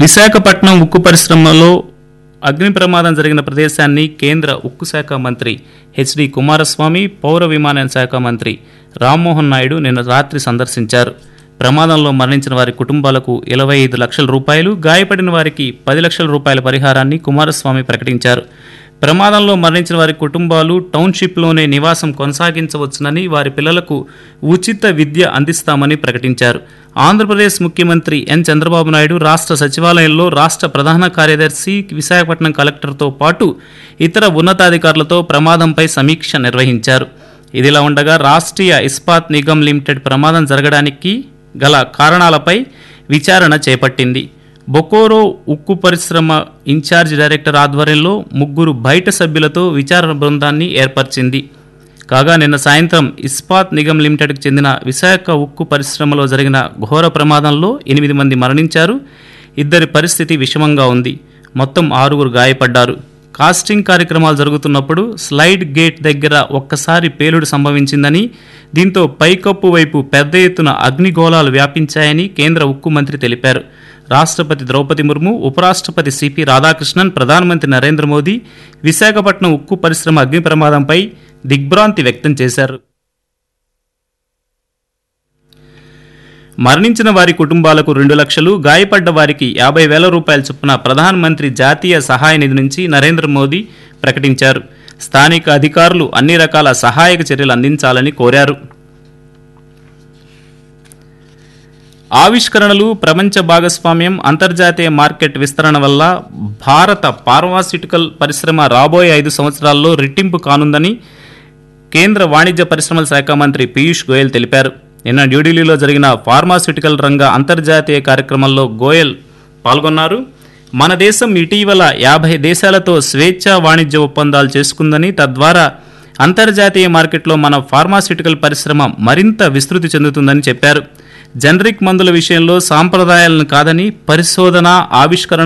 విశాఖపట్నం ఉక్కు పరిశ్రమలో అగ్ని ప్రమాదం జరిగిన ప్రదేశాన్ని కేంద్ర ఉక్కు శాఖ మంత్రి హెచ్డి కుమారస్వామి పౌర విమానయాన శాఖ మంత్రి రామ్మోహన్ నాయుడు నిన్న రాత్రి సందర్శించారు ప్రమాదంలో మరణించిన వారి కుటుంబాలకు ఇరవై ఐదు లక్షల రూపాయలు గాయపడిన వారికి పది లక్షల రూపాయల పరిహారాన్ని కుమారస్వామి ప్రకటించారు ప్రమాదంలో మరణించిన వారి కుటుంబాలు టౌన్షిప్లోనే నివాసం కొనసాగించవచ్చునని వారి పిల్లలకు ఉచిత విద్య అందిస్తామని ప్రకటించారు ఆంధ్రప్రదేశ్ ముఖ్యమంత్రి ఎన్ చంద్రబాబు నాయుడు రాష్ట్ర సచివాలయంలో రాష్ట్ర ప్రధాన కార్యదర్శి విశాఖపట్నం కలెక్టర్తో పాటు ఇతర ఉన్నతాధికారులతో ప్రమాదంపై సమీక్ష నిర్వహించారు ఇదిలా ఉండగా రాష్ట్రీయ ఇస్పాత్ నిగమ్ లిమిటెడ్ ప్రమాదం జరగడానికి గల కారణాలపై విచారణ చేపట్టింది బొకోరో ఉక్కు పరిశ్రమ ఇన్ఛార్జ్ డైరెక్టర్ ఆధ్వర్యంలో ముగ్గురు బయట సభ్యులతో విచారణ బృందాన్ని ఏర్పరిచింది కాగా నిన్న సాయంత్రం ఇస్పాత్ నిగమ్ లిమిటెడ్కి చెందిన విశాఖ ఉక్కు పరిశ్రమలో జరిగిన ఘోర ప్రమాదంలో ఎనిమిది మంది మరణించారు ఇద్దరి పరిస్థితి విషమంగా ఉంది మొత్తం ఆరుగురు గాయపడ్డారు కాస్టింగ్ కార్యక్రమాలు జరుగుతున్నప్పుడు స్లైడ్ గేట్ దగ్గర ఒక్కసారి పేలుడు సంభవించిందని దీంతో పైకప్పు వైపు పెద్ద ఎత్తున అగ్నిగోళాలు వ్యాపించాయని కేంద్ర ఉక్కు మంత్రి తెలిపారు రాష్ట్రపతి ద్రౌపది ముర్ము ఉపరాష్ట్రపతి సిపి రాధాకృష్ణన్ ప్రధానమంత్రి నరేంద్ర మోదీ విశాఖపట్నం ఉక్కు పరిశ్రమ అగ్ని ప్రమాదంపై దిగ్భ్రాంతి వ్యక్తం చేశారు మరణించిన వారి కుటుంబాలకు రెండు లక్షలు గాయపడ్డ వారికి యాభై వేల రూపాయల చొప్పున ప్రధానమంత్రి జాతీయ సహాయ నిధి నుంచి నరేంద్ర మోదీ ప్రకటించారు స్థానిక అధికారులు అన్ని రకాల సహాయక చర్యలు అందించాలని కోరారు ఆవిష్కరణలు ప్రపంచ భాగస్వామ్యం అంతర్జాతీయ మార్కెట్ విస్తరణ వల్ల భారత ఫార్మాస్యూటికల్ పరిశ్రమ రాబోయే ఐదు సంవత్సరాల్లో రెట్టింపు కానుందని కేంద్ర వాణిజ్య పరిశ్రమల శాఖ మంత్రి పీయూష్ గోయల్ తెలిపారు నిన్న న్యూఢిల్లీలో జరిగిన ఫార్మాస్యూటికల్ రంగ అంతర్జాతీయ కార్యక్రమంలో గోయల్ పాల్గొన్నారు మన దేశం ఇటీవల యాభై దేశాలతో స్వేచ్ఛా వాణిజ్య ఒప్పందాలు చేసుకుందని తద్వారా అంతర్జాతీయ మార్కెట్లో మన ఫార్మాస్యూటికల్ పరిశ్రమ మరింత విస్తృతి చెందుతుందని చెప్పారు జనరిక్ మందుల విషయంలో సాంప్రదాయాలను కాదని పరిశోధన ఆవిష్కరణ